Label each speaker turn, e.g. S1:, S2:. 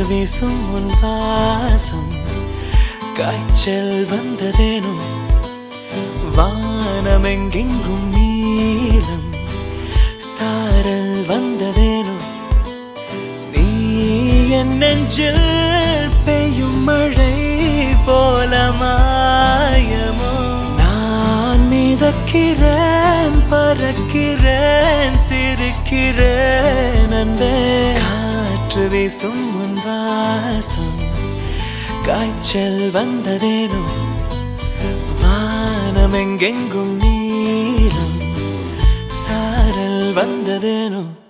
S1: வீசும் உன் வாசம் காய்ச்சல் வந்ததேனோ வானமெங்கெங்கும் நீலம் சாரல் வந்ததேனோ நீ என் நெஞ்சில் பெய்யும் மழை போல மாயமோ நான் மிதக்கிறேன் பறக்கிறேன் சிரிக்கிறேன் அன்பே காற்று வீசும் உன் வாசம் காய்ச்சல் வந்ததேனோ வானமெங்கெங்கும் நீலம் சாரல் வந்ததேனோ